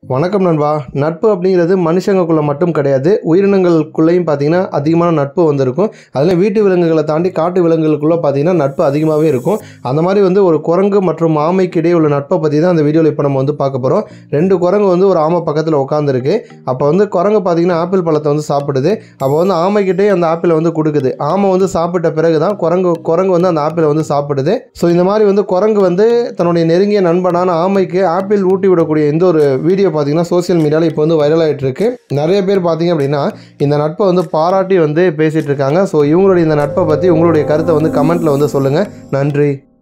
வணக்கம் நண்பா நட்பு அப்படிங்கிறது மனுஷங்கக்குள்ளே மட்டும் கிடையாது உயிரினங்களுக்குள்ளேயும் பார்த்தீங்கன்னா அதிகமான நட்பு வந்திருக்கும் அதில் வீட்டு விலங்குகளை தாண்டி காட்டு விலங்குகளுக்குள்ளே பார்த்தீங்கன்னா நட்பு அதிகமாகவே இருக்கும் அந்த மாதிரி வந்து ஒரு குரங்கு மற்றும் ஆமைக்கு இடையே உள்ள நட்பை பற்றி தான் அந்த வீடியோவில் இப்போ நம்ம வந்து பார்க்க போகிறோம் ரெண்டு குரங்கு வந்து ஒரு ஆமை பக்கத்தில் உட்காந்துருக்கு அப்போ வந்து குரங்கு பார்த்தீங்கன்னா ஆப்பிள் பழத்தை வந்து சாப்பிடுது அப்போ வந்து ஆமைக்கிட்டே அந்த ஆப்பிளை வந்து கொடுக்குது ஆமை வந்து சாப்பிட்ட பிறகு தான் குரங்கு குரங்கு வந்து அந்த ஆப்பிளை வந்து சாப்பிடுது ஸோ இந்த மாதிரி வந்து குரங்கு வந்து தன்னுடைய நெருங்கிய நண்பனான ஆமைக்கு ஆப்பிள் ஊட்டி விடக்கூடிய இந்த ஒரு வீடியோ பார்த்தீங்கன்னா சோஷியல் மீடியாவில் இப்போ வந்து வைரல் ஆகிட்டு இருக்கு நிறைய பேர் பார்த்தீங்க அப்படின்னா இந்த நட்பை வந்து பாராட்டி வந்து பேசிட்டு இருக்காங்க ஸோ இவங்களுடைய இந்த நட்பை பற்றி உங்களுடைய கருத்தை வந்து கமெண்ட்டில் வந்து சொல்லுங்கள் நன்றி